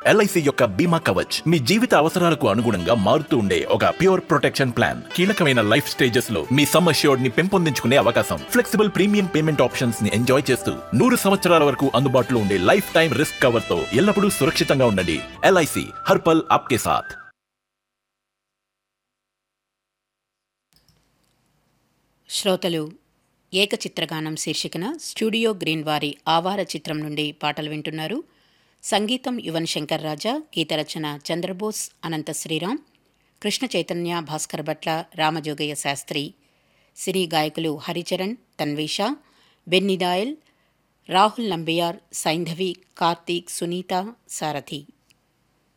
LIC యొక్క బీమా కవచ్ మీ జీవిత అవసరాలకు అనుగుణంగా మారుతూ ఉండే ఒక ప్యూర్ ప్రొటెక్షన్ ప్లాన్ కీలకమైన లైఫ్ స్టేజెస్ లో మీ సమ్ అష్యూర్డ్ ని పెంపొందించుకునే అవకాశం ఫ్లెక్సిబుల్ ప్రీమియం పేమెంట్ ఆప్షన్స్ ని ఎంజాయ్ చేస్తూ నూరు సంవత్సరాల వరకు అందుబాటులో ఉండే లైఫ్ టైం రిస్క్ కవర్ తో ఎల్లప్పుడూ సురక్షితంగా ఉండండి ఎల్ఐసి హర్పల్ ఆప్కే సాథ్ శ్రోతలు ఏకచిత్రగానం శీర్షికన స్టూడియో గ్రీన్ వారి ఆవార చిత్రం నుండి పాటలు వింటున్నారు సంగీతం యువన్ శంకర్ రాజా గీతరచన చంద్రబోస్ అనంత శ్రీరామ్ కృష్ణ చైతన్య భాస్కర్ భట్ల రామజోగయ్య శాస్త్రి సినీ గాయకులు హరిచరణ్ తన్వీష బెన్నిదాయల్ రాహుల్ నంబియార్ సైంధవి కార్తీక్ సునీత సారథి